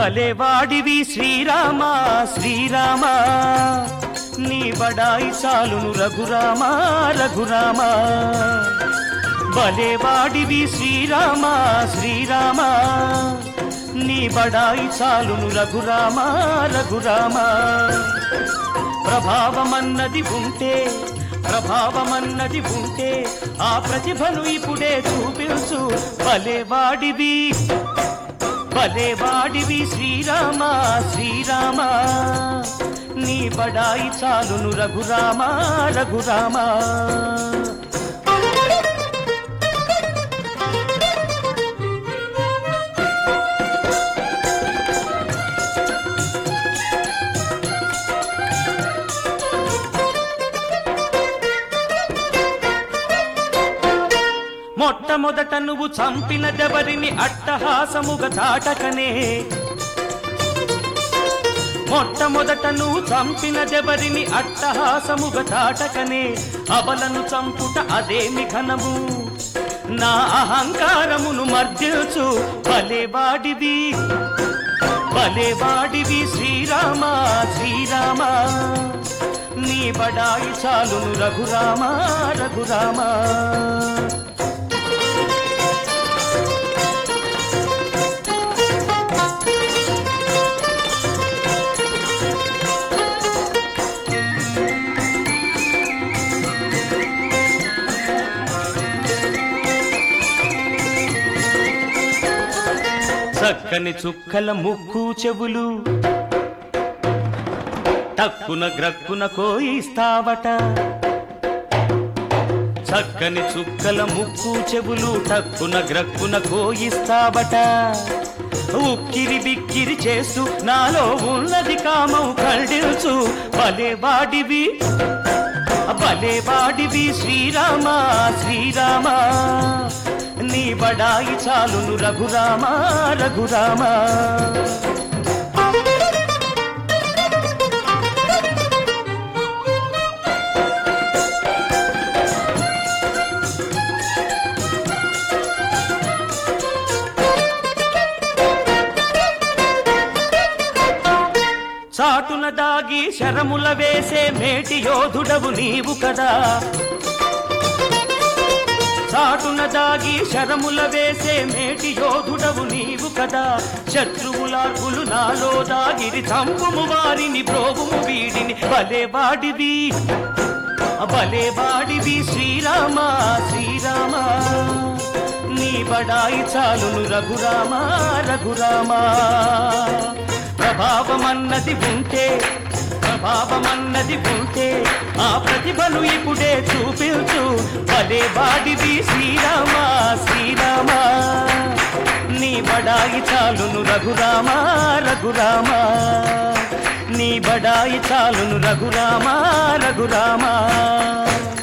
భలేవాడివి శ్రీరామ శ్రీరామ నీ బడాయి చాలును రఘురామ రఘురామ భలేవాడివి శ్రీరామ శ్రీరామ నీ బడాయి చాలును రఘురామ రఘురామ ప్రభావమన్నది ఉంటే ప్రభావమన్నది ఉంటే ఆ ప్రతిభను ఇప్పుడే చూపించు భలేవాడివి భలేవాడివి శ్రీరామ శ్రీరామ నీ బడాయి చాలును రఘురామ రఘురామ మొట్టమొదట నువ్వు చంపిన దెవరిని అట్టహాసముగా దాటకనే మొట్టమొదట నువ్వు చంపిన దెవరిని అట్టహాసముగా దాటకనే అబలను చంపుట అదేమి ఘనము నా అహంకారమును మర్జిల్చు భలేవాడివి భలేవాడివి శ్రీరామ శ్రీరామ నీ బడాయి చాలును రఘురామ రఘురామ చక్కని చుక్కల ముక్కు చెవులు టక్కున గ్రక్కున కోయిస్తావట చక్కని చుక్కల ముక్కు చెవులు టక్కున గ్రక్కున కోయిస్తావట ఉక్కిరి బిక్కిరి చేస్తూ నాలో ఉన్నది కామం కడిల్చు భలే వాడివి భలే వాడివి శ్రీరామ శ్రీరామ నీ బడాయి చాలును రఘురామ రఘురామ చాటున దాగి శరముల వేసే మేటి యోధుడవు నీవు కదా చాటున దాగి శరముల వేసే మేటి యోధుడవు నీవు కదా శత్రువులార్పులు నాలో దాగిరి చంపుము వారిని ప్రోగుము వీడిని భలే వాడివి భలే వాడివి శ్రీరామ శ్రీరామ నీ బడాయి చాలును రఘురామ రఘురామ ప్రభావమన్నది ఉంటే ప్రభావమన్నది ఉంటే ఆ ప్రతిభను ఇప్పుడే చూపించు భలే వాడివి శ్రీరామ శ్రీరామ నీ బడాయి చాలును రఘురామ రఘురామ నీ బడాయి చాలును రఘురామ రఘురామ